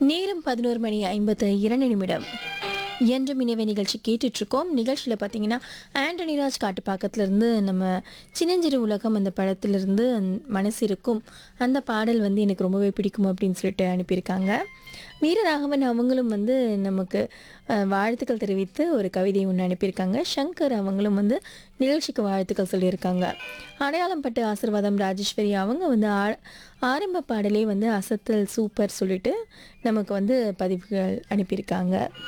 நேரம் பதினோரு மணி ஐம்பத்து இரண்டு நிமிடம் என்ற மினிவை நிகழ்ச்சி கேட்டுட்ருக்கோம் நிகழ்ச்சியில் பார்த்தீங்கன்னா ஆண்டனி ராஜ் காட்டுப்பாக்கத்துலேருந்து நம்ம சின்னஞ்சிறு உலகம் அந்த படத்துலேருந்து மனசு இருக்கும் அந்த பாடல் வந்து எனக்கு ரொம்பவே பிடிக்கும் அப்படின்னு சொல்லிட்டு அனுப்பியிருக்காங்க வீரராகவன் அவங்களும் வந்து நமக்கு அஹ், வாழ்த்துக்கள் தெரிவித்து ஒரு கவிதை ஒன்று அனுப்பியிருக்காங்க சங்கர் அவங்களும் வந்து நிகழ்ச்சிக்கு வாழ்த்துக்கள் சொல்லியிருக்காங்க அடையாளம் பட்டு ஆசிர்வாதம் ராஜேஸ்வரி அவங்க வந்து ஆ- ஆரம்ப பாடலே வந்து அசத்தல் சூப்பர் சொல்லிட்டு நமக்கு வந்து பதிவுகள் அனுப்பியிருக்காங்க